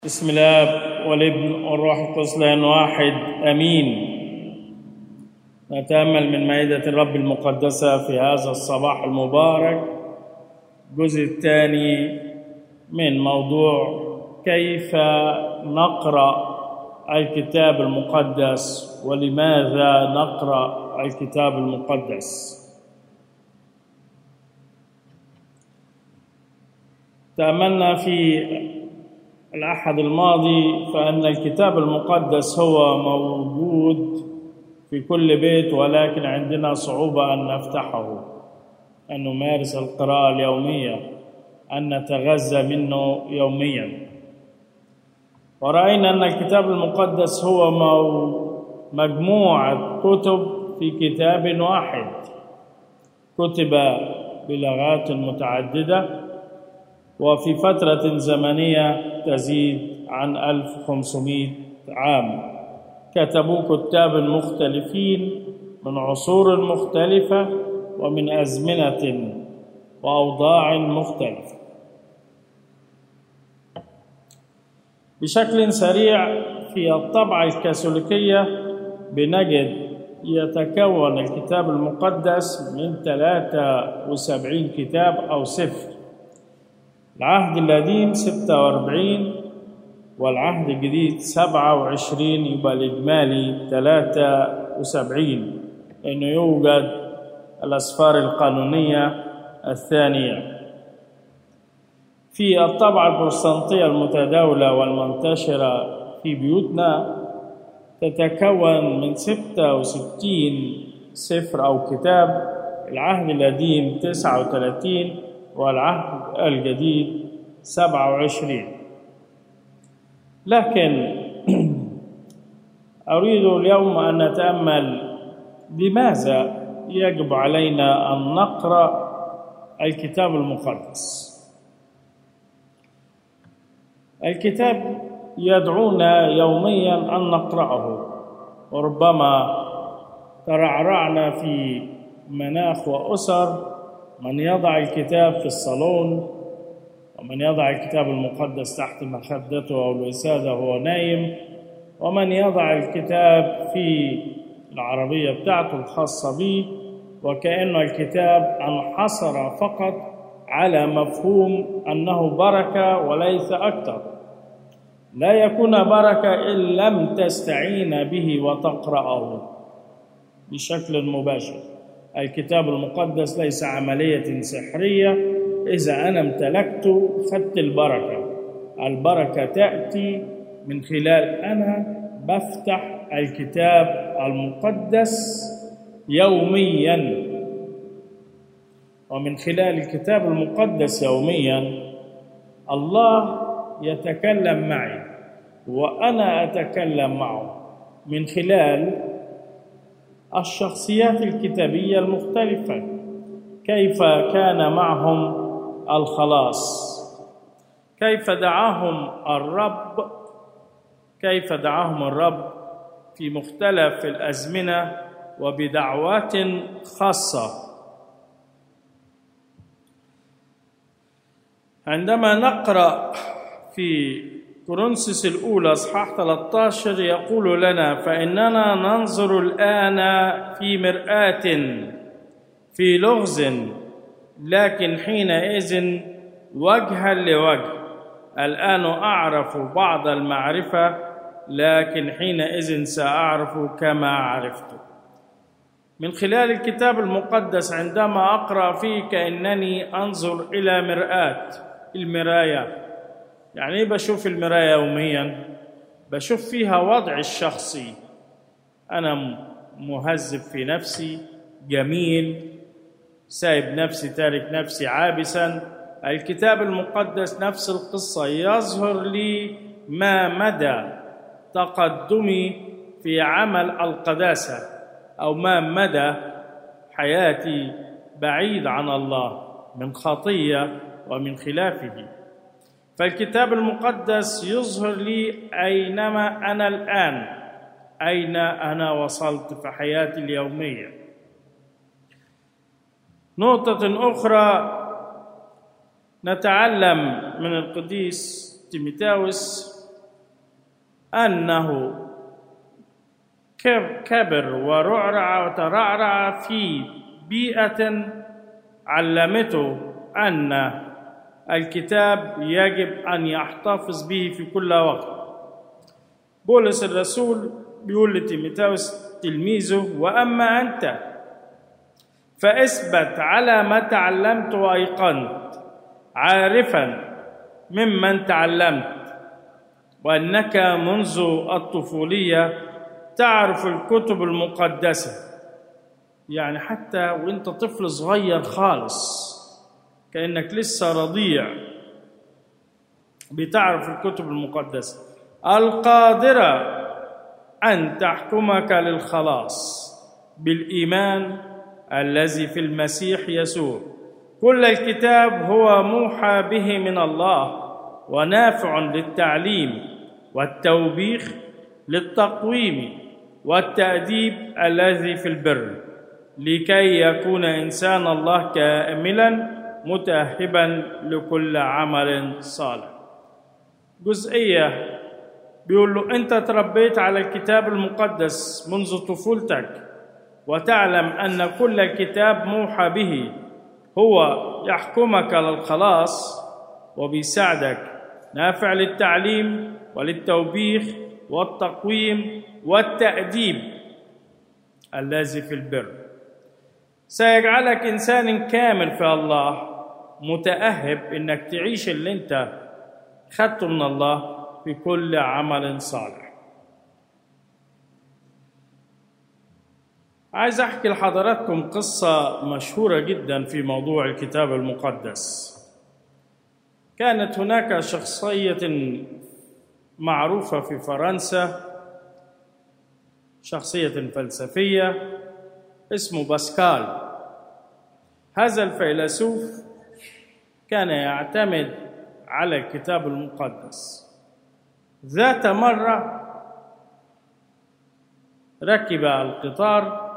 بسم الله والابن والروح القدس لان واحد امين نتامل من مائده الرب المقدسه في هذا الصباح المبارك الجزء الثاني من موضوع كيف نقرا الكتاب المقدس ولماذا نقرا الكتاب المقدس تاملنا في الأحد الماضي فأن الكتاب المقدس هو موجود في كل بيت ولكن عندنا صعوبة أن نفتحه أن نمارس القراءة اليومية أن نتغذى منه يوميا ورأينا أن الكتاب المقدس هو مجموعة كتب في كتاب واحد كتب بلغات متعدده وفي فترة زمنية تزيد عن 1500 عام كتبوا كتاب مختلفين من عصور مختلفة ومن أزمنة وأوضاع مختلفة بشكل سريع في الطبعة الكاثوليكية بنجد يتكون الكتاب المقدس من 73 كتاب أو سفر العهد القديم 46 والعهد الجديد 27 يبقى الإجمالي 73 لأنه يوجد الأسفار القانونية الثانية في الطبعة البروتستانتية المتداولة والمنتشرة في بيوتنا تتكون من 66 سفر أو كتاب العهد القديم 39 والعهد الجديد 27 لكن أريد اليوم أن نتأمل لماذا يجب علينا أن نقرأ الكتاب المقدس الكتاب يدعونا يوميا أن نقرأه وربما ترعرعنا في مناخ وأسر من يضع الكتاب في الصالون ومن يضع الكتاب المقدس تحت مخدته أو الوسادة وهو نايم ومن يضع الكتاب في العربية بتاعته الخاصة به وكأن الكتاب انحصر فقط على مفهوم أنه بركة وليس أكثر لا يكون بركة إن لم تستعين به وتقرأه بشكل مباشر الكتاب المقدس ليس عملية سحرية إذا أنا امتلكته خدت البركة البركة تأتي من خلال أنا بفتح الكتاب المقدس يوميا ومن خلال الكتاب المقدس يوميا الله يتكلم معي وأنا أتكلم معه من خلال الشخصيات الكتابيه المختلفه كيف كان معهم الخلاص كيف دعاهم الرب كيف دعاهم الرب في مختلف الازمنه وبدعوات خاصه عندما نقرا في كورنثوس الأولى إصحاح 13 يقول لنا فإننا ننظر الآن في مرآة في لغز لكن حينئذ وجها لوجه الآن أعرف بعض المعرفة لكن حينئذ سأعرف كما عرفت من خلال الكتاب المقدس عندما أقرأ فيه كأنني أنظر إلى مرآة المراية يعني ايه بشوف المرايه يوميا بشوف فيها وضعي الشخصي انا مهذب في نفسي جميل سايب نفسي تارك نفسي عابسا الكتاب المقدس نفس القصه يظهر لي ما مدى تقدمي في عمل القداسه او ما مدى حياتي بعيد عن الله من خطيه ومن خلافه فالكتاب المقدس يظهر لي اينما انا الان اين انا وصلت في حياتي اليوميه نقطه اخرى نتعلم من القديس تيميتاوس أنه كبر ورعرع وترعرع في بيئة علمته أن الكتاب يجب أن يحتفظ به في كل وقت بولس الرسول بيقول لتيموثاوس تلميذه وأما أنت فاثبت على ما تعلمت وأيقنت عارفا ممن تعلمت وأنك منذ الطفولية تعرف الكتب المقدسة يعني حتى وانت طفل صغير خالص كأنك لسه رضيع بتعرف الكتب المقدسة القادرة أن تحكمك للخلاص بالإيمان الذي في المسيح يسوع كل الكتاب هو موحى به من الله ونافع للتعليم والتوبيخ للتقويم والتأديب الذي في البر لكي يكون إنسان الله كاملا متأهبا لكل عمل صالح جزئية بيقول له أنت تربيت على الكتاب المقدس منذ طفولتك وتعلم أن كل الكتاب موحى به هو يحكمك للخلاص وبيساعدك نافع للتعليم وللتوبيخ والتقويم والتأديب الذي في البر سيجعلك إنسان كامل في الله متأهب إنك تعيش اللي أنت خدته من الله في كل عمل صالح عايز أحكي لحضراتكم قصة مشهورة جدا في موضوع الكتاب المقدس كانت هناك شخصية معروفة في فرنسا شخصية فلسفية اسمه باسكال هذا الفيلسوف كان يعتمد على الكتاب المقدس ذات مرة ركب القطار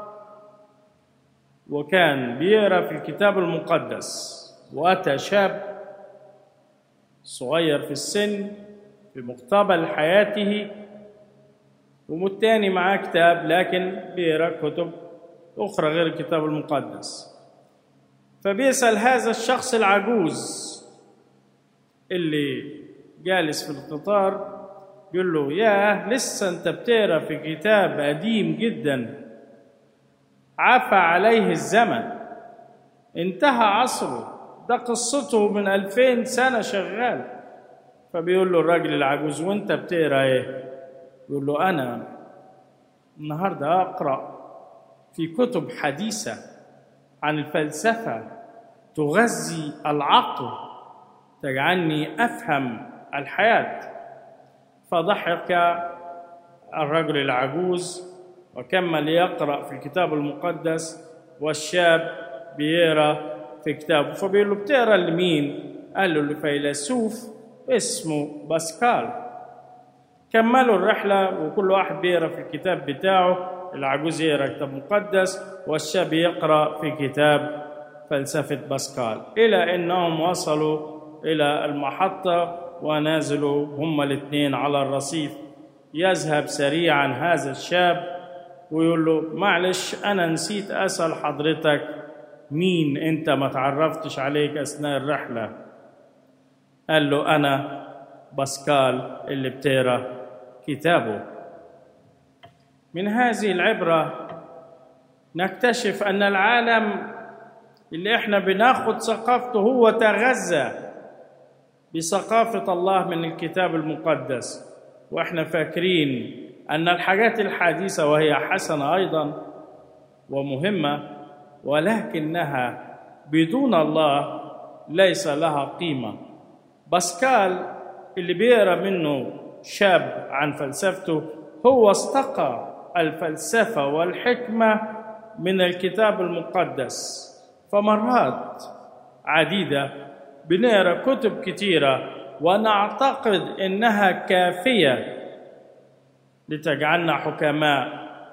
وكان بيقرا في الكتاب المقدس وأتى شاب صغير في السن في مقتبل حياته ومتاني معاه كتاب لكن بيقرا كتب أخرى غير الكتاب المقدس فبيسأل هذا الشخص العجوز اللي جالس في القطار يقول له ياه لسه انت بتقرا في كتاب قديم جدا عفى عليه الزمن انتهى عصره ده قصته من ألفين سنة شغال فبيقول له الراجل العجوز وانت بتقرا ايه يقول له انا النهارده اقرا في كتب حديثه عن الفلسفه تغذي العقل تجعلني افهم الحياه فضحك الرجل العجوز وكمل يقرا في الكتاب المقدس والشاب بيقرا في كتابه فبيقول له بتقرا لمين؟ قال له لفيلسوف اسمه باسكال كملوا الرحلة وكل واحد بيقرا في الكتاب بتاعه العجوز يقرا كتاب مقدس والشاب يقرا في كتاب فلسفة باسكال إلى أنهم وصلوا إلى المحطة ونازلوا هما الاثنين على الرصيف يذهب سريعا هذا الشاب ويقول له معلش أنا نسيت أسأل حضرتك مين أنت ما تعرفتش عليك أثناء الرحلة قال له أنا باسكال اللي بتقرا كتابه من هذه العبرة نكتشف أن العالم اللي احنا بناخد ثقافته هو تغذى بثقافة الله من الكتاب المقدس واحنا فاكرين أن الحاجات الحديثة وهي حسنة أيضا ومهمة ولكنها بدون الله ليس لها قيمة باسكال اللي بيقرا منه شاب عن فلسفته هو استقى الفلسفة والحكمة من الكتاب المقدس فمرات عديدة بنقرا كتب كتيرة ونعتقد إنها كافية لتجعلنا حكماء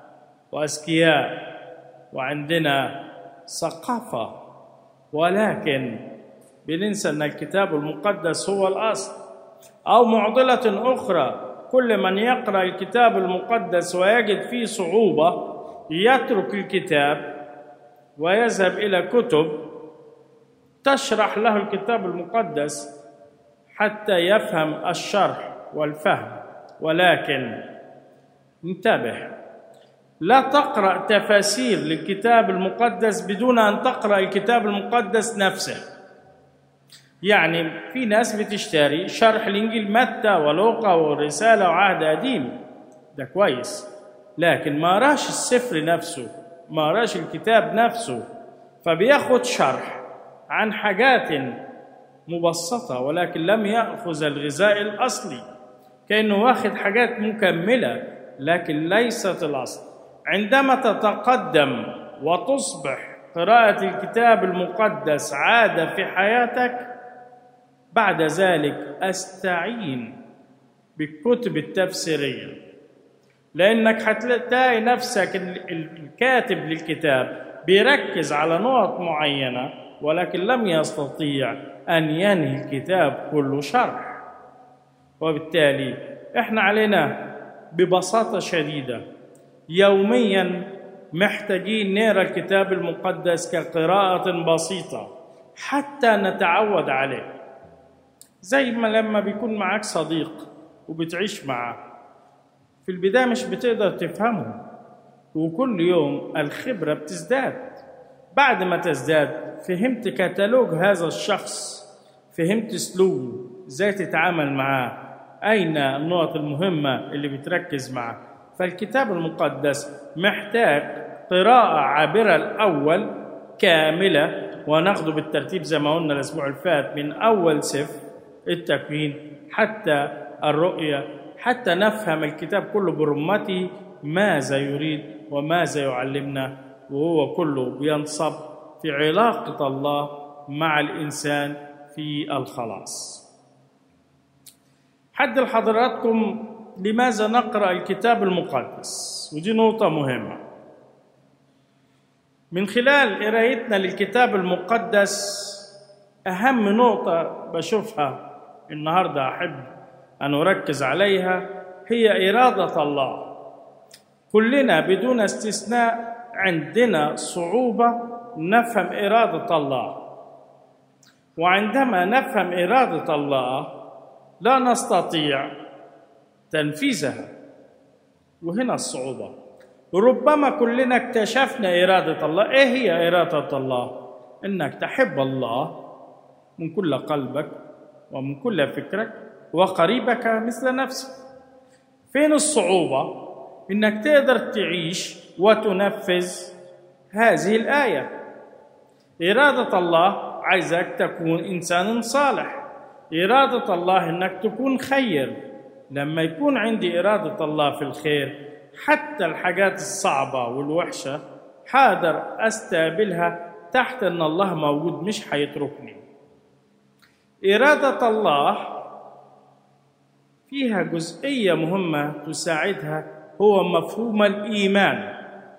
وأذكياء وعندنا ثقافة ولكن بننسى أن الكتاب المقدس هو الأصل أو معضلة أخرى كل من يقرأ الكتاب المقدس ويجد فيه صعوبة يترك الكتاب ويذهب إلى كتب تشرح له الكتاب المقدس حتى يفهم الشرح والفهم ولكن انتبه لا تقرا تفاسير للكتاب المقدس بدون ان تقرا الكتاب المقدس نفسه يعني في ناس بتشتري شرح الانجيل متى ولوقا والرساله وعهد قديم ده كويس لكن ما راش السفر نفسه ما راش الكتاب نفسه فبياخد شرح عن حاجات مبسطه ولكن لم ياخذ الغذاء الاصلي كانه واخد حاجات مكمله لكن ليست الاصل عندما تتقدم وتصبح قراءه الكتاب المقدس عاده في حياتك بعد ذلك استعين بالكتب التفسيريه لانك هتلاقي نفسك الكاتب للكتاب بيركز على نقط معينه ولكن لم يستطيع ان ينهي الكتاب كله شرح وبالتالي احنا علينا ببساطه شديده يوميا محتاجين نقرا الكتاب المقدس كقراءه بسيطه حتى نتعود عليه زي ما لما بيكون معاك صديق وبتعيش معاه في البدايه مش بتقدر تفهمه وكل يوم الخبره بتزداد بعد ما تزداد فهمت كتالوج هذا الشخص فهمت اسلوبه ازاي تتعامل معاه اين النقط المهمه اللي بتركز معاه فالكتاب المقدس محتاج قراءه عابره الاول كامله وناخده بالترتيب زي ما قلنا الاسبوع اللي فات من اول سفر التكوين حتى الرؤيه حتى نفهم الكتاب كله برمته ماذا يريد وماذا يعلمنا وهو كله بينصب في علاقه الله مع الانسان في الخلاص حد لحضراتكم لماذا نقرا الكتاب المقدس ودي نقطه مهمه من خلال قرايتنا للكتاب المقدس اهم نقطه بشوفها النهارده احب ان اركز عليها هي اراده الله كلنا بدون استثناء عندنا صعوبه نفهم اراده الله وعندما نفهم اراده الله لا نستطيع تنفيذها وهنا الصعوبه ربما كلنا اكتشفنا اراده الله ايه هي اراده الله انك تحب الله من كل قلبك ومن كل فكرك وقريبك مثل نفسك فين الصعوبة إنك تقدر تعيش وتنفذ هذه الآية إرادة الله عايزك تكون إنسان صالح إرادة الله إنك تكون خير لما يكون عندي إرادة الله في الخير حتى الحاجات الصعبة والوحشة حاضر أستقبلها تحت أن الله موجود مش هيتركني إرادة الله فيها جزئية مهمة تساعدها هو مفهوم الإيمان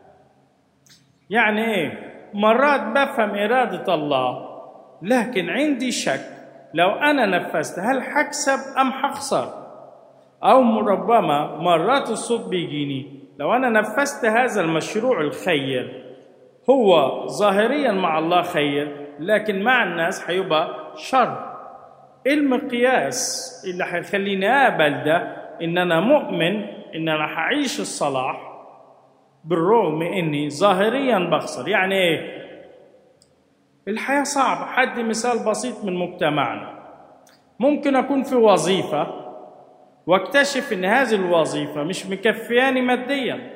يعني إيه؟ مرات بفهم إرادة الله لكن عندي شك لو أنا نفذت هل حكسب أم حخسر أو ربما مرات الصوت بيجيني لو أنا نفذت هذا المشروع الخير هو ظاهريا مع الله خير لكن مع الناس هيبقى شر ايه المقياس اللي هيخليني اقبل ده ان انا مؤمن ان انا هعيش الصلاح بالرغم اني ظاهريا بخسر يعني ايه الحياه صعبه حد مثال بسيط من مجتمعنا ممكن اكون في وظيفه واكتشف ان هذه الوظيفه مش مكفياني ماديا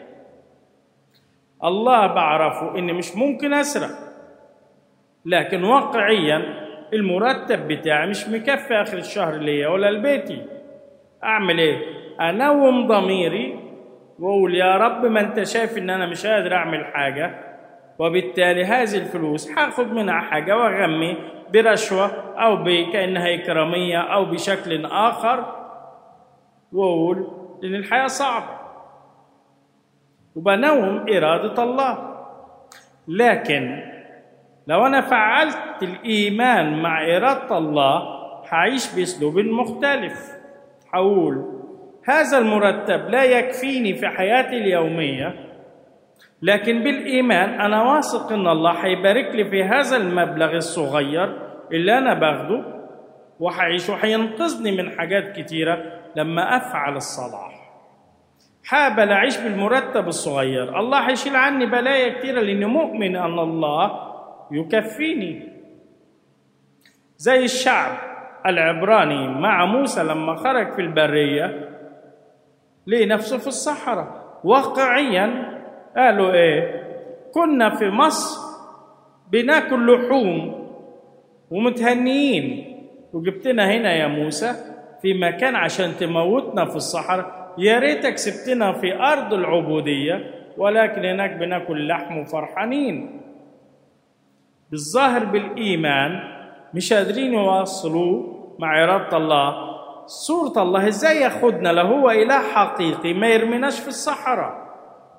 الله بعرفه اني مش ممكن اسرق لكن واقعيا المرتب بتاعي مش مكفي اخر الشهر ليا ولا لبيتي اعمل ايه انوم ضميري واقول يا رب ما انت شايف ان انا مش قادر اعمل حاجه وبالتالي هذه الفلوس هاخد منها حاجه واغمي برشوه او كانها اكراميه او بشكل اخر واقول ان الحياه صعبه وبنوم اراده الله لكن لو أنا فعلت الإيمان مع إرادة الله هعيش بأسلوب مختلف هقول هذا المرتب لا يكفيني في حياتي اليوميه لكن بالايمان انا واثق ان الله حيبارك لي في هذا المبلغ الصغير اللي انا باخده وحعيش وحينقذني من حاجات كتيره لما افعل الصلاح حابل اعيش بالمرتب الصغير الله حيشيل عني بلايا كتيره لاني مؤمن ان الله يكفيني زي الشعب العبراني مع موسى لما خرج في البريه ليه نفسه في الصحراء واقعيا قالوا ايه كنا في مصر بناكل لحوم ومتهنيين وجبتنا هنا يا موسى في مكان عشان تموتنا في الصحراء يا ريتك سبتنا في ارض العبوديه ولكن هناك بناكل لحم وفرحانين بالظاهر بالايمان مش قادرين يواصلوا مع اراده الله صورة الله ازاي ياخدنا لو هو اله حقيقي ما يرميناش في الصحراء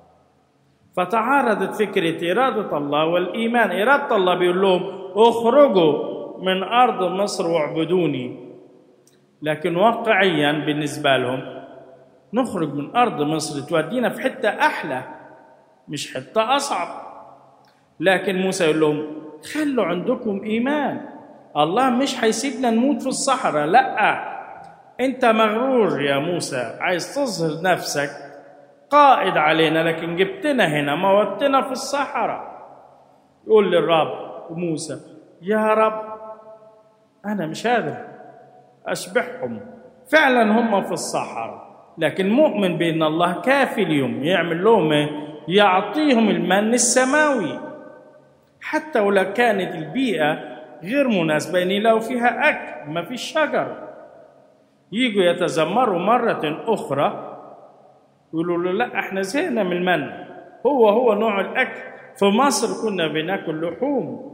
فتعارضت فكرة إرادة الله والإيمان إرادة الله بيقول لهم اخرجوا من أرض مصر واعبدوني لكن واقعيا بالنسبة لهم نخرج من أرض مصر تودينا في حتة أحلى مش حتة أصعب لكن موسى يقول لهم خلوا عندكم إيمان الله مش هيسيبنا نموت في الصحراء لأ أنت مغرور يا موسى عايز تظهر نفسك قائد علينا لكن جبتنا هنا موتنا في الصحراء يقول للرب موسى يا رب أنا مش قادر أشبعهم فعلا هم في الصحراء لكن مؤمن بأن الله كافي اليوم يعمل لهم إيه؟ يعطيهم المن السماوي حتى ولو كانت البيئة غير مناسبة يعني لو فيها أكل ما فيش شجر يجوا يتذمروا مرة أخرى يقولوا له لا احنا زهقنا من المن هو هو نوع الأكل في مصر كنا بناكل لحوم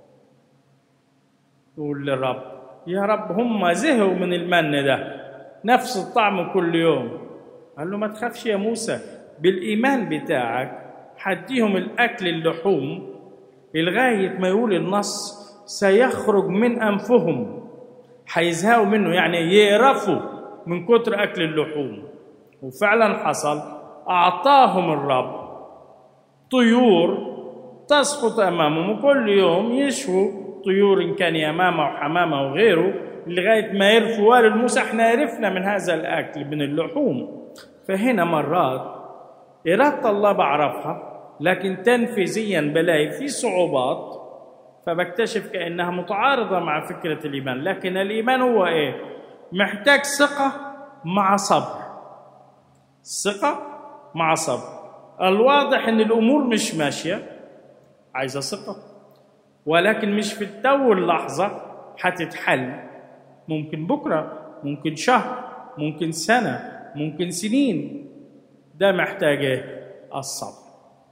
يقول للرب يا رب هم زهقوا من المن ده نفس الطعم كل يوم قال له ما تخافش يا موسى بالإيمان بتاعك حديهم الأكل اللحوم لغاية ما يقول النص سيخرج من أنفهم حيزهقوا منه يعني يقرفوا من كتر أكل اللحوم وفعلا حصل أعطاهم الرب طيور تسقط أمامهم وكل يوم يشووا طيور إن كان يمامة وحمامة وغيره لغاية ما يرفوا قالوا لموسى احنا عرفنا من هذا الأكل من اللحوم فهنا مرات إرادة الله بعرفها لكن تنفيذيا بلاقي في صعوبات فبكتشف كأنها متعارضة مع فكرة الإيمان لكن الإيمان هو إيه؟ محتاج ثقة مع صبر ثقة مع صبر الواضح ان الامور مش ماشيه عايزه ثقه ولكن مش في التو اللحظه هتتحل ممكن بكره ممكن شهر ممكن سنه ممكن سنين ده محتاج ايه الصبر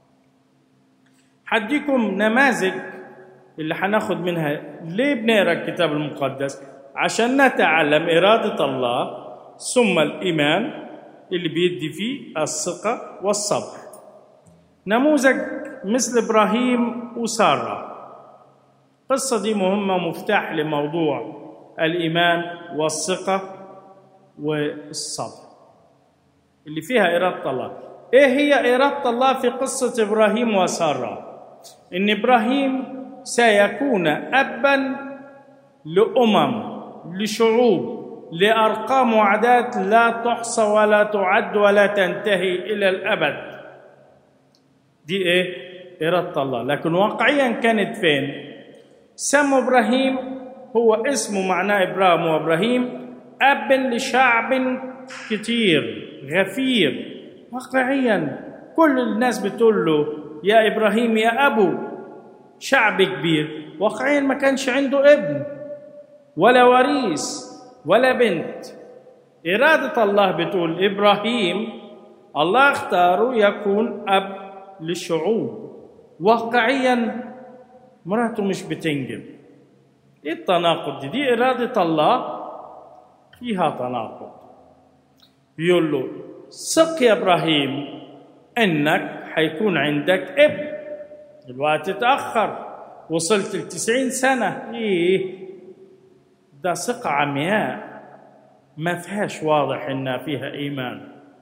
هديكم نماذج اللي هناخد منها ليه بنقرا الكتاب المقدس عشان نتعلم اراده الله ثم الايمان اللي بيدي فيه الثقه والصبر نموذج مثل ابراهيم وساره القصه دي مهمه مفتاح لموضوع الايمان والثقه والصبر اللي فيها اراده الله ايه هي اراده الله في قصه ابراهيم وساره ان ابراهيم سيكون ابا لامم لشعوب لارقام وعدات لا تحصى ولا تعد ولا تنتهي الى الابد دي ايه اراده الله لكن واقعيا كانت فين سم ابراهيم هو اسمه معناه ابراهيم وابراهيم اب لشعب كتير غفير واقعيا كل الناس بتقول له يا ابراهيم يا ابو شعب كبير واقعيا ما كانش عنده ابن ولا وريث ولا بنت اراده الله بتقول ابراهيم الله اختاره يكون اب للشعوب واقعيا مراته مش بتنجب ايه التناقض دي دي إرادة الله فيها تناقض بيقول له ثق يا إبراهيم إنك حيكون عندك ابن الوقت اتأخر وصلت لتسعين سنة إيه ده ثقة عمياء ما فيهاش واضح انها فيها ايمان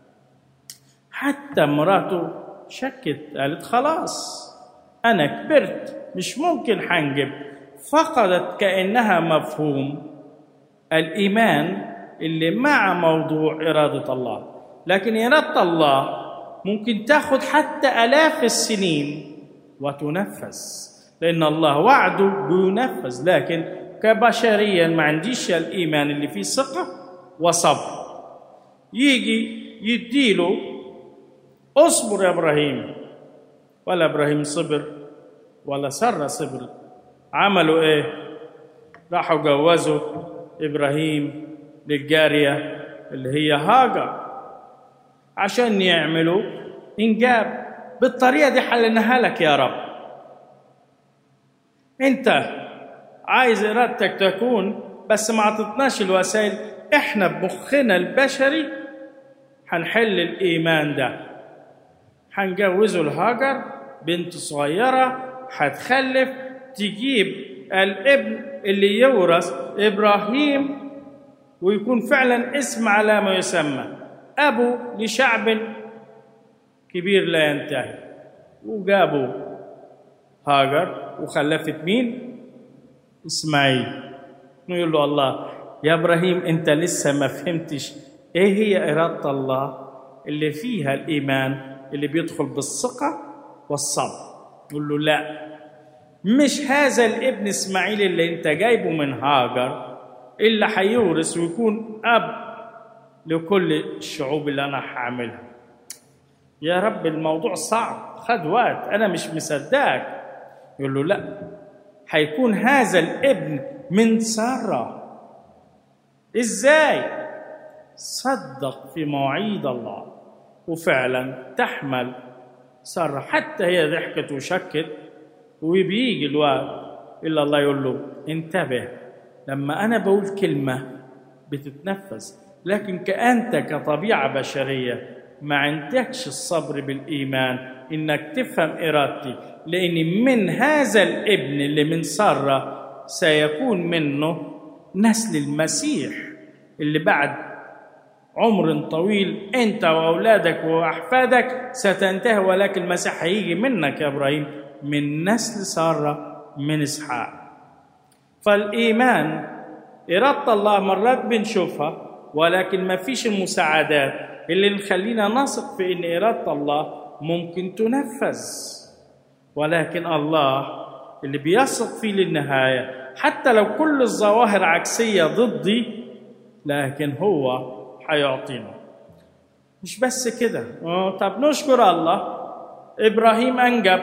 حتى مراته شكت قالت خلاص انا كبرت مش ممكن حنجب فقدت كانها مفهوم الايمان اللي مع موضوع اراده الله لكن اراده الله ممكن تاخد حتى الاف السنين وتنفذ لان الله وعده بينفذ لكن كبشريا ما عنديش الايمان اللي فيه ثقه وصبر يجي يديله اصبر يا ابراهيم ولا ابراهيم صبر ولا ساره صبر عملوا ايه راحوا جوزوا ابراهيم للجاريه اللي هي هاجر عشان يعملوا انجاب بالطريقه دي حلناها لك يا رب انت عايز ارادتك تكون بس ما عطتناش الوسائل احنا بمخنا البشري هنحل الايمان ده هنجوزه الهاجر بنت صغيره هتخلف تجيب الابن اللي يورث ابراهيم ويكون فعلا اسم على ما يسمى ابو لشعب كبير لا ينتهي وجابوا هاجر وخلفت مين اسماعيل يقول له الله يا ابراهيم انت لسه ما فهمتش ايه هي اراده الله اللي فيها الايمان اللي بيدخل بالثقه والصبر يقول له لا مش هذا الابن اسماعيل اللي انت جايبه من هاجر اللي هيورث ويكون اب لكل الشعوب اللي انا هعملها يا رب الموضوع صعب خد وقت انا مش مصدقك يقول له لا هيكون هذا الابن من ساره ازاي صدق في مواعيد الله وفعلا تحمل ساره حتى هي ضحكت وشكت وبيجي الوقت الا الله يقول له انتبه لما انا بقول كلمه بتتنفذ لكن كانت كطبيعه بشريه ما عندكش الصبر بالايمان انك تفهم ارادتي لان من هذا الابن اللي من ساره سيكون منه نسل المسيح اللي بعد عمر طويل انت واولادك واحفادك ستنتهي ولكن المسيح هيجي منك يا ابراهيم من نسل ساره من اسحاق فالايمان اراده الله مرات بنشوفها ولكن ما فيش المساعدات اللي نخلينا نثق في ان اراده الله ممكن تنفذ ولكن الله اللي بيثق فيه للنهايه حتى لو كل الظواهر عكسيه ضدي لكن هو هيعطينا مش بس كده طب نشكر الله ابراهيم انجب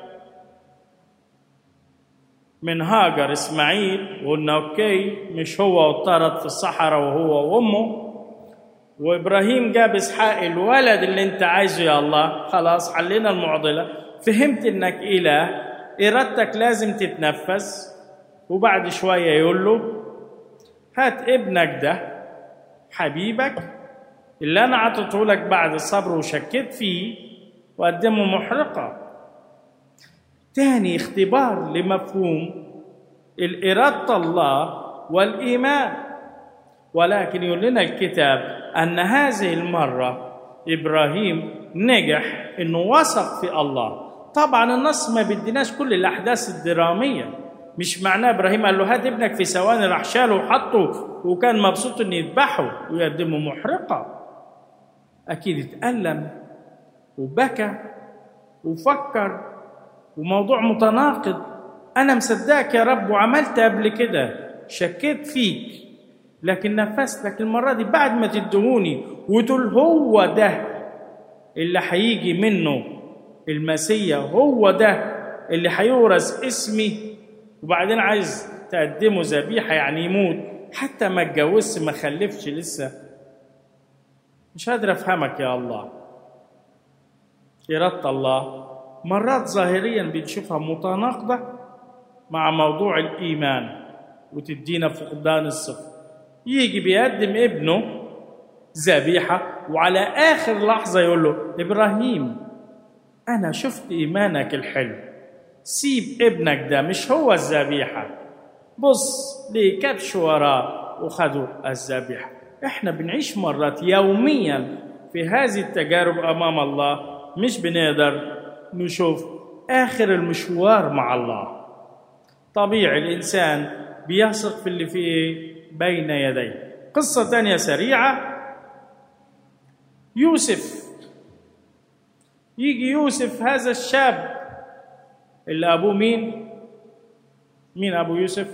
من هاجر اسماعيل وقلنا اوكي مش هو واضطرد في الصحراء وهو وامه وابراهيم جاب اسحاق الولد اللي انت عايزه يا الله خلاص حلينا المعضله فهمت انك اله ارادتك لازم تتنفذ وبعد شويه يقول له هات ابنك ده حبيبك اللي انا عطيته لك بعد الصبر وشكيت فيه وقدمه محرقه تاني اختبار لمفهوم الإرادة الله والإيمان ولكن يقول لنا الكتاب أن هذه المرة إبراهيم نجح إنه وثق في الله طبعا النص ما بديناش كل الأحداث الدرامية مش معناه إبراهيم قال له هات ابنك في ثواني راح شاله وحطه وكان مبسوط إنه يذبحه ويقدمه محرقة أكيد اتألم وبكى وفكر وموضوع متناقض انا مصدقك يا رب وعملت قبل كده شكيت فيك لكن نفذت لك المره دي بعد ما تدهوني وتقول هو ده اللي هيجي منه المسيا هو ده اللي هيورث اسمي وبعدين عايز تقدمه ذبيحه يعني يموت حتى ما اتجوزش ما خلفش لسه مش قادر افهمك يا الله اراده الله مرات ظاهريا بنشوفها متناقضة مع موضوع الإيمان وتدينا فقدان الثقة يجي بيقدم ابنه ذبيحة وعلى آخر لحظة يقول له إبراهيم أنا شفت إيمانك الحلو سيب ابنك ده مش هو الذبيحة بص ليه كبش وراه وخدوا الذبيحة احنا بنعيش مرات يوميا في هذه التجارب امام الله مش بنقدر نشوف اخر المشوار مع الله طبيعي الانسان بيثق في اللي فيه بين يديه قصه تانية سريعه يوسف يجي يوسف هذا الشاب اللي ابوه مين مين ابو يوسف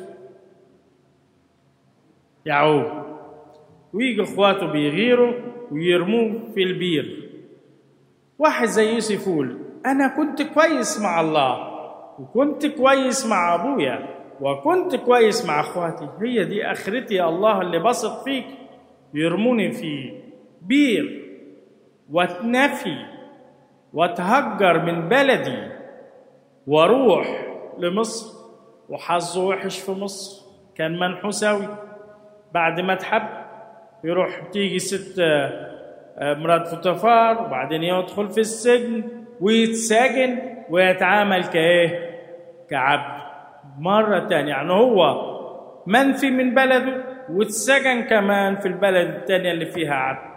يعقوب ويجي اخواته بيغيروا ويرموه في البير واحد زي يوسف يقول انا كنت كويس مع الله وكنت كويس مع ابويا وكنت كويس مع اخواتي هي دي اخرتي يا الله اللي بثق فيك يرموني في بير واتنفي واتهجر من بلدي واروح لمصر وحظه وحش في مصر كان منحوساوي بعد ما اتحب يروح تيجي ست مرات فوتوفار وبعدين يدخل في السجن ويتسجن ويتعامل كايه كعبد مرة تانية يعني هو منفي من بلده واتسجن كمان في البلد التانية اللي فيها عبد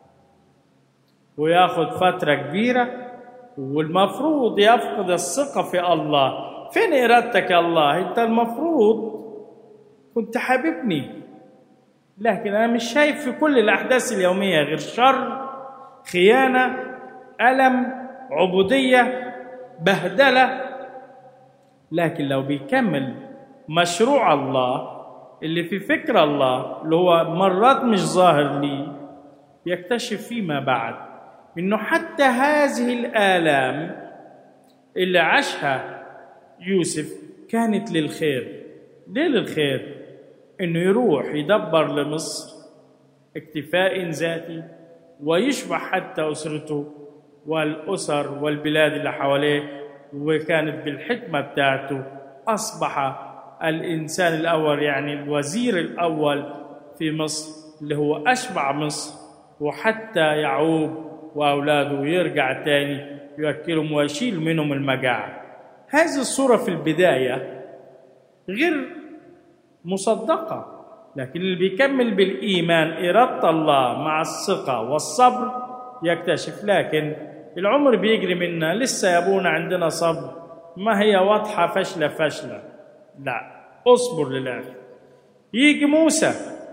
وياخد فترة كبيرة والمفروض يفقد الثقة في الله فين إرادتك يا الله أنت المفروض كنت حاببني لكن أنا مش شايف في كل الأحداث اليومية غير شر خيانة ألم عبودية بهدلة لكن لو بيكمل مشروع الله اللي في فكر الله اللي هو مرات مش ظاهر لي يكتشف فيما بعد انه حتى هذه الالام اللي عاشها يوسف كانت للخير ليه للخير انه يروح يدبر لمصر اكتفاء ذاتي ويشبع حتى اسرته والاسر والبلاد اللي حواليه وكانت بالحكمه بتاعته اصبح الانسان الاول يعني الوزير الاول في مصر اللي هو اشبع مصر وحتى يعوب واولاده يرجع تاني ياكلهم ويشيل منهم المجاعه هذه الصوره في البدايه غير مصدقه لكن اللي بيكمل بالايمان اراده الله مع الثقه والصبر يكتشف لكن العمر بيجري منا لسه يا ابونا عندنا صبر ما هي واضحه فشله فشله لا اصبر للاخر يجي موسى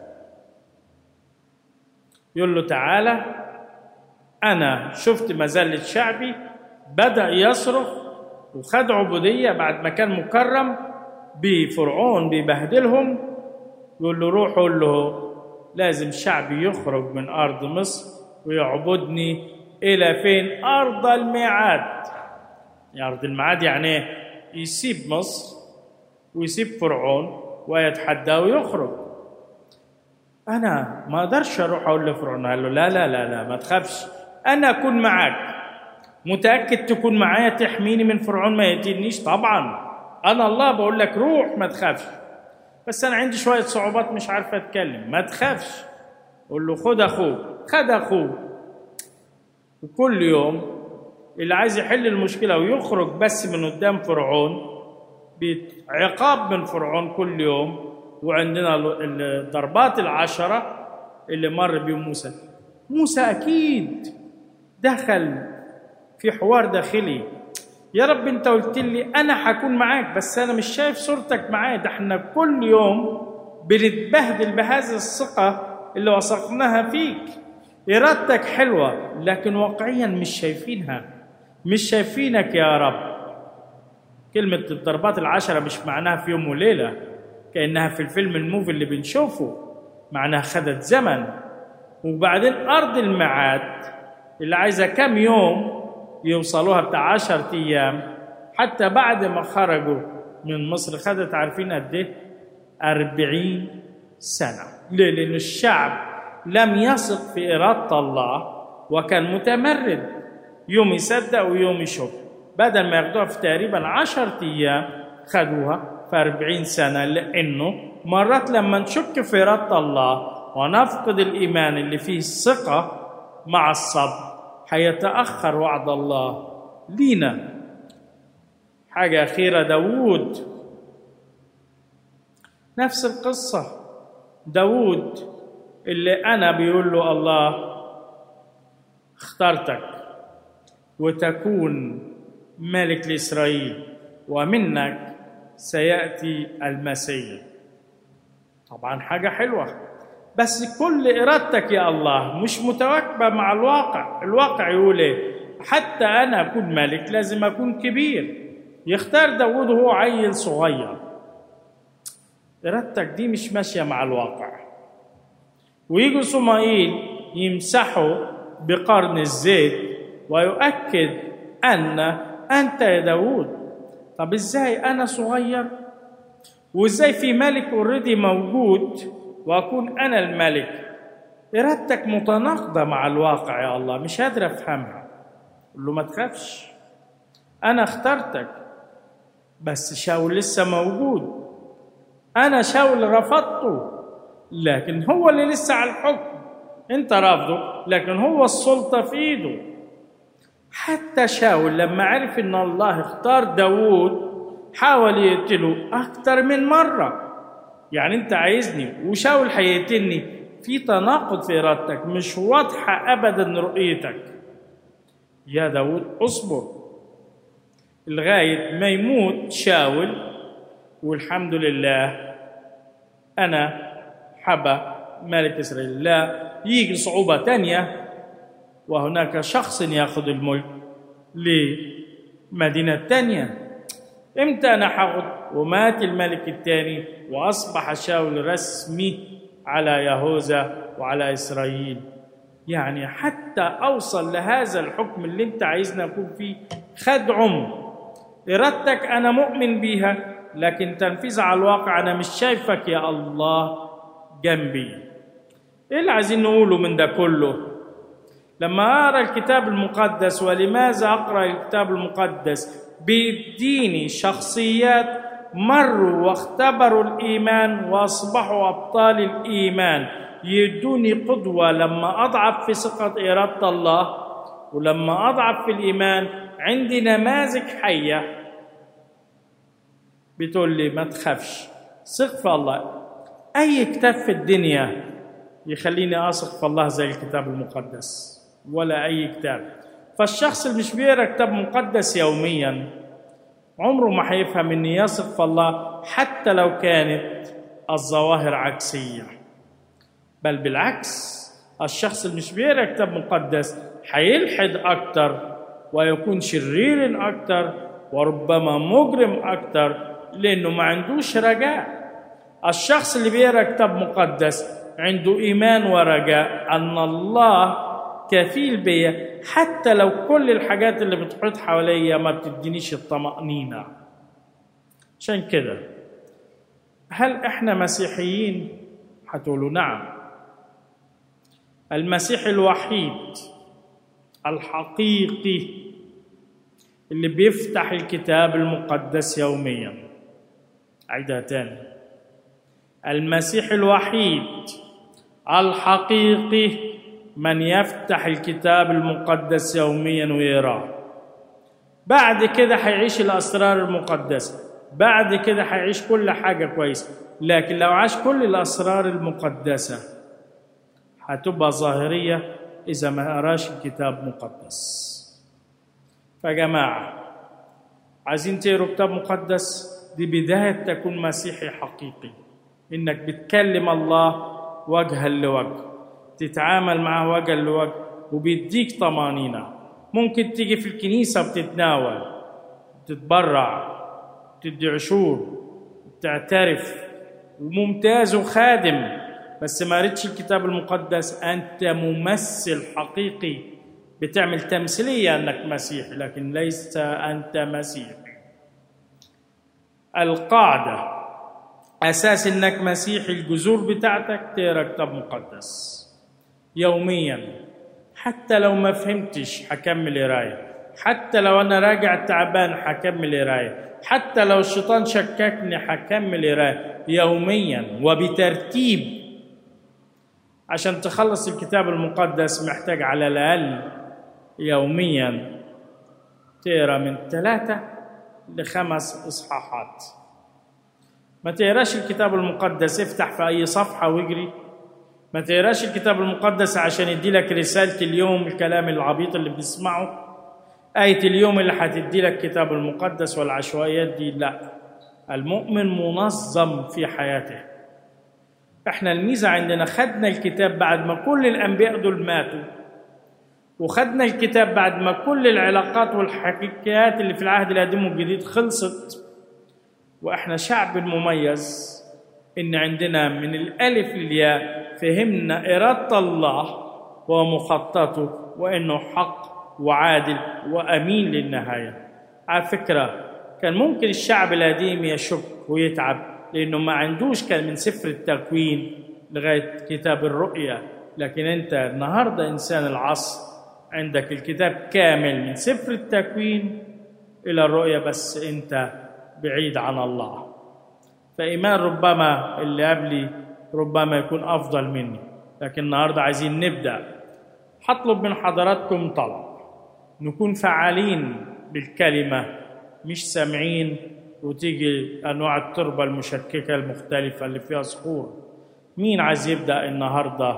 يقول له تعالى انا شفت مذله شعبي بدا يصرخ وخد عبوديه بعد ما كان مكرم بفرعون بيبهدلهم يقول له روح قول له لازم شعبي يخرج من ارض مصر ويعبدني الى فين ارض الميعاد يعني ارض الميعاد يعني ايه يسيب مصر ويسيب فرعون ويتحدى ويخرج انا ما اقدرش اروح اقول لفرعون قال له لا لا لا لا ما تخافش انا اكون معاك متاكد تكون معايا تحميني من فرعون ما يقتلنيش طبعا انا الله بقول لك روح ما تخافش بس انا عندي شويه صعوبات مش عارف اتكلم ما تخافش قول له خد اخوك خد اخوك وكل يوم اللي عايز يحل المشكله ويخرج بس من قدام فرعون بعقاب من فرعون كل يوم وعندنا الضربات العشره اللي مر بيهم موسى موسى اكيد دخل في حوار داخلي يا رب انت قلت لي انا هكون معاك بس انا مش شايف صورتك معايا ده احنا كل يوم بنتبهدل بهذه الثقه اللي وثقناها فيك ارادتك حلوه لكن واقعيا مش شايفينها مش شايفينك يا رب كلمة الضربات العشرة مش معناها في يوم وليلة كأنها في الفيلم الموفي اللي بنشوفه معناها خدت زمن وبعدين أرض الميعاد اللي عايزة كم يوم يوصلوها بتاع عشرة أيام حتى بعد ما خرجوا من مصر خدت عارفين قد إيه؟ أربعين سنة ليه؟ لأن الشعب لم يثق في إرادة الله وكان متمرد يوم يصدق ويوم يشك بدل ما ياخدوها في تقريبا عشرة أيام خدوها في أربعين سنة لأنه مرات لما نشك في إرادة الله ونفقد الإيمان اللي فيه الثقة مع الصبر هيتأخر وعد الله لينا حاجة أخيرة داوود نفس القصة داوود اللي أنا بيقول له الله اخترتك وتكون ملك لإسرائيل ومنك سيأتي المسيح طبعا حاجة حلوة بس كل إرادتك يا الله مش متواكبة مع الواقع الواقع يقول إيه حتى أنا أكون ملك لازم أكون كبير يختار داود وهو عيل صغير إرادتك دي مش ماشية مع الواقع ويجوا صمائيل يمسحوا بقرن الزيت ويؤكد أن أنت يا داود طب إزاي أنا صغير وإزاي في ملك اوريدي موجود وأكون أنا الملك إرادتك متناقضة مع الواقع يا الله مش قادر أفهمها قل له ما تخافش أنا اخترتك بس شاول لسه موجود أنا شاول رفضته لكن هو اللي لسه على الحكم أنت رافضه لكن هو السلطة في إيده حتى شاول لما عرف إن الله اختار داوود حاول يقتله أكتر من مرة يعني أنت عايزني وشاول هيقتلني في تناقض في إرادتك مش واضحة أبدا رؤيتك يا داود اصبر لغاية ما يموت شاول والحمد لله أنا حبى ملك إسرائيل لا يجي صعوبة تانية وهناك شخص ياخذ الملك لمدينة تانية امتى أنا حاخد ومات الملك الثاني وأصبح شاول رسمي على يهوذا وعلى إسرائيل يعني حتى أوصل لهذا الحكم اللي أنت عايزنا أكون فيه خد عمر إرادتك أنا مؤمن بيها لكن تنفيذ على الواقع أنا مش شايفك يا الله جنبي إيه اللي عايزين نقوله من ده كله لما أقرأ الكتاب المقدس ولماذا أقرأ الكتاب المقدس بيديني شخصيات مروا واختبروا الإيمان وأصبحوا أبطال الإيمان يدوني قدوة لما أضعف في ثقة إرادة الله ولما أضعف في الإيمان عندي نماذج حية بتقول لي ما تخافش ثق في الله أي كتاب في الدنيا يخليني أثق في الله زي الكتاب المقدس ولا أي كتاب فالشخص اللي مش بيقرا كتاب مقدس يوميا عمره ما هيفهم ان يثق في الله حتى لو كانت الظواهر عكسيه بل بالعكس الشخص اللي مش بيقرا كتاب مقدس هيلحد اكتر ويكون شرير اكتر وربما مجرم اكتر لانه ما عندوش رجاء الشخص اللي بيقرا كتاب مقدس عنده ايمان ورجاء ان الله كفيل بيا حتى لو كل الحاجات اللي بتحيط حواليا ما بتدينيش الطمأنينة عشان كده هل احنا مسيحيين هتقولوا نعم المسيح الوحيد الحقيقي اللي بيفتح الكتاب المقدس يوميا عيدها تاني المسيح الوحيد الحقيقي من يفتح الكتاب المقدس يوميا ويقراه بعد كده هيعيش الاسرار المقدسه بعد كده هيعيش كل حاجه كويسه لكن لو عاش كل الاسرار المقدسه هتبقى ظاهريه اذا ما قراش الكتاب مقدس فجماعه عايزين تقروا كتاب مقدس دي بدايه تكون مسيحي حقيقي انك بتكلم الله وجها لوجه تتعامل معه وجها لوجه وبيديك طمانينه ممكن تيجي في الكنيسه بتتناول تتبرع تدي عشور تعترف وممتاز وخادم بس ما قريتش الكتاب المقدس انت ممثل حقيقي بتعمل تمثيليه انك مسيحي لكن ليس انت مسيحي القاعده اساس انك مسيحي الجذور بتاعتك تقرا كتاب مقدس يوميا حتى لو ما فهمتش هكمل قرايه حتى لو انا راجع تعبان هكمل قرايه حتى لو الشيطان شككني هكمل قرايه يوميا وبترتيب عشان تخلص الكتاب المقدس محتاج على الاقل يوميا تقرا من ثلاثه لخمس اصحاحات ما تقراش الكتاب المقدس افتح في اي صفحه واجري ما تقراش الكتاب المقدس عشان يدي لك رسالة اليوم الكلام العبيط اللي بتسمعه آية اليوم اللي هتدي لك الكتاب المقدس والعشوائيات دي لا المؤمن منظم في حياته احنا الميزة عندنا خدنا الكتاب بعد ما كل الأنبياء دول ماتوا وخدنا الكتاب بعد ما كل العلاقات والحكايات اللي في العهد القديم والجديد خلصت واحنا شعب مميز ان عندنا من الالف للياء فهمنا اراده الله ومخططه وانه حق وعادل وامين للنهايه على فكره كان ممكن الشعب القديم يشك ويتعب لانه ما عندوش كان من سفر التكوين لغايه كتاب الرؤيا لكن انت النهارده انسان العصر عندك الكتاب كامل من سفر التكوين الى الرؤيا بس انت بعيد عن الله فإيمان ربما اللي قبلي ربما يكون أفضل مني لكن النهاردة عايزين نبدأ هطلب من حضراتكم طلب نكون فعالين بالكلمة مش سامعين وتيجي أنواع التربة المشككة المختلفة اللي فيها صخور مين عايز يبدأ النهاردة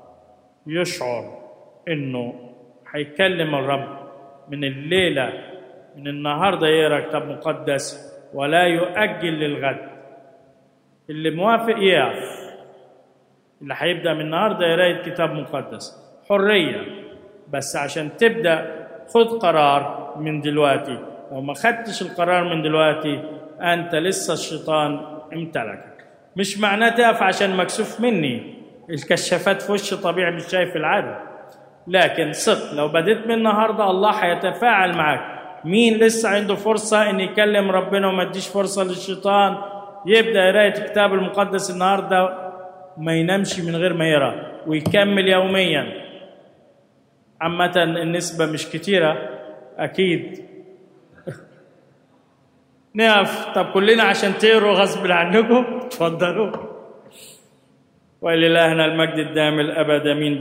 يشعر إنه هيكلم الرب من الليلة من النهاردة يقرأ كتاب مقدس ولا يؤجل للغد اللي موافق يقف اللي هيبدا من النهارده قرايه كتاب مقدس حريه بس عشان تبدا خد قرار من دلوقتي لو ما خدتش القرار من دلوقتي انت لسه الشيطان امتلكك مش معناه تقف عشان مكسوف مني الكشافات في وش طبيعي مش شايف العدو لكن ثق لو بديت من النهارده الله هيتفاعل معاك مين لسه عنده فرصه ان يكلم ربنا وما اديش فرصه للشيطان يبدا قرايه الكتاب المقدس النهارده ما ينامش من غير ما يقرا ويكمل يوميا عامة النسبة مش كتيرة أكيد نقف طب كلنا عشان تقروا غصب عنكم اتفضلوا ولإلهنا المجد الدائم الأبد أمين